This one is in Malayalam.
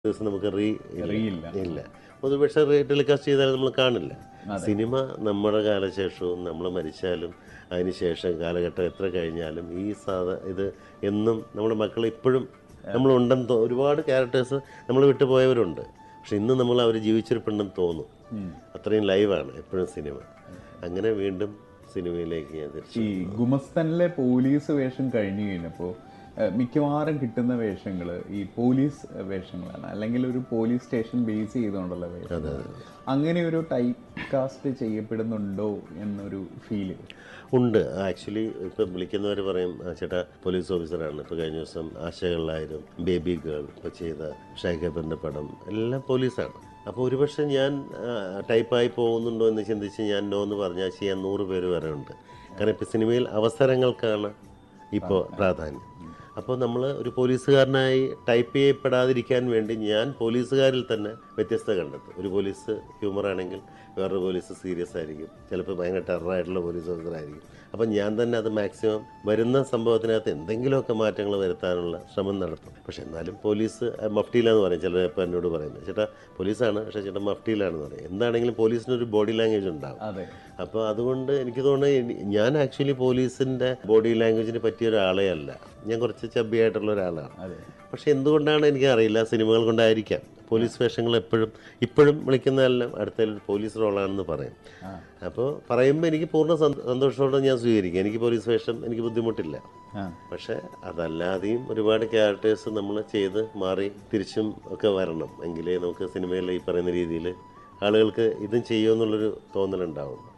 ദിവസം നമുക്ക് റീ അറിയില്ല ഇല്ല പൊതുപക്ഷെ റീ ടെലികാസ്റ്റ് ചെയ്താലും നമ്മൾ കാണില്ല സിനിമ നമ്മുടെ കാലശേഷവും നമ്മൾ മരിച്ചാലും അതിനുശേഷം കാലഘട്ടം എത്ര കഴിഞ്ഞാലും ഈ സാധ ഇത് എന്നും നമ്മുടെ മക്കൾ ഇപ്പോഴും നമ്മളുണ്ടെന്ന് തോ- ഒരുപാട് ക്യാരക്ടേഴ്സ് നമ്മൾ വിട്ടുപോയവരുണ്ട് പക്ഷെ ഇന്ന് നമ്മൾ അവർ ജീവിച്ചിരിപ്പുണ്ടെന്ന് തോന്നും അത്രയും ലൈവാണ് എപ്പോഴും സിനിമ അങ്ങനെ വീണ്ടും സിനിമയിലേക്ക് ഞാൻ തിരിച്ചു ഈ ഗുമസ്തനിലെ പോലീസ് വേഷം കഴിഞ്ഞു കഴിഞ്ഞപ്പോൾ മിക്കവാറും കിട്ടുന്ന വേഷങ്ങൾ ഈ പോലീസ് വേഷങ്ങളാണ് അല്ലെങ്കിൽ ഒരു പോലീസ് സ്റ്റേഷൻ ബേസ് ചെയ്തുകൊണ്ടുള്ള വേഷം അങ്ങനെ ഒരു ടൈപ്പ് കാസ്റ്റ് ചെയ്യപ്പെടുന്നുണ്ടോ എന്നൊരു ഫീല് ഉണ്ട് ആക്ച്വലി ഇപ്പം വിളിക്കുന്നവർ പറയും "ആ, ചേട്ടാ പോലീസ് ഓഫീസറാണ് ഇപ്പോൾ കഴിഞ്ഞ ദിവസം ആശകളിലായാലും ബേബി ഗേൾ ഇപ്പോൾ ചെയ്ത ഷൈഖബറിൻ്റെ പടം എല്ലാം പോലീസാണ് അപ്പോൾ ഒരുപക്ഷെ ഞാൻ ആ, ടൈപ്പായി പോകുന്നുണ്ടോ എന്ന് ചിന്തിച്ച് ഞാൻ നോ എന്ന് പറഞ്ഞാൽ ചെയ്യാൻ നൂറ് പേര് വരെ ഉണ്ട് കാരണം ഇപ്പോൾ സിനിമയിൽ അവസരങ്ങൾക്കാണ് ഇപ്പോൾ പ്രാധാന്യം അപ്പോൾ നമ്മൾ ഒരു പോലീസുകാരനായി ടൈപ്പ് ചെയ്യപ്പെടാതിരിക്കാൻ വേണ്ടി ഞാൻ പോലീസുകാരിൽ തന്നെ വ്യത്യസ്തത കണ്ടെത്തും ഒരു പോലീസ് ഹ്യൂമർ ആണെങ്കിൽ വേറൊരു പോലീസ് സീരിയസ് ആയിരിക്കും ചിലപ്പോൾ ഭയങ്കര ടെററായിട്ടുള്ള പോലീസ് ഓഫീസർ ആയിരിക്കും അപ്പം ഞാൻ തന്നെ അത് മാക്സിമം വരുന്ന സംഭവത്തിനകത്ത് എന്തെങ്കിലുമൊക്കെ മാറ്റങ്ങൾ വരുത്താനുള്ള ശ്രമം നടത്തും പക്ഷെ എന്നാലും പോലീസ് അഹ് മഫ്റ്റിയിലാന്ന് പറയും ചിലർ ഇപ്പോൾ എന്നോട് പറയുന്നത് ചേട്ടാ പോലീസാണ് പക്ഷേ ചേട്ടാ മഫ്റ്റിയിലാണെന്ന് പറയും എന്താണെങ്കിലും പോലീസിനൊരു ബോഡി ലാംഗ്വേജ് ഉണ്ടാവും അതെ അപ്പോൾ അതുകൊണ്ട് എനിക്ക് തോന്നുന്നത് ഇനി- ഞാൻ ആക്ച്വലി പോലീസിൻ്റെ ബോഡി ലാംഗ്വേജിന് പറ്റിയ ഒരാളേ അല്ല ഞാൻ കുറച്ച് ചബ്ബിയായിട്ടുള്ള ഒരാളാണ് അതെ പക്ഷെ എന്തുകൊണ്ടാണ് എനിക്ക് അറിയില്ല സിനിമകൾ കൊണ്ടായിരിക്കാം പോലീസ് വേഷങ്ങൾ എപ്പോഴും ഇപ്പോഴും വിളിക്കുന്നതെല്ലാം അടുത്തൊരു പോലീസ് റോളാണെന്ന് പറയും ആ. അപ്പോൾ പറയുമ്പോൾ എനിക്ക് പൂർണ്ണ സന്തോ- സന്തോഷത്തോടെ ഞാൻ സ്വീകരിക്കും എനിക്ക് പോലീസ് വേഷം എനിക്ക് ബുദ്ധിമുട്ടില്ല ആ പക്ഷേ അതല്ലാതെയും ഒരുപാട് ക്യാരക്ടേഴ്സ് നമ്മൾ ചെയ്ത് മാറി തിരിച്ചും ഒക്കെ വരണം എങ്കിലേ നമുക്ക് സിനിമയിൽ ഈ പറയുന്ന രീതിയിൽ ആളുകൾക്ക് ഇതും ചെയ്യുമെന്നുള്ളൊരു തോന്നലുണ്ടാവും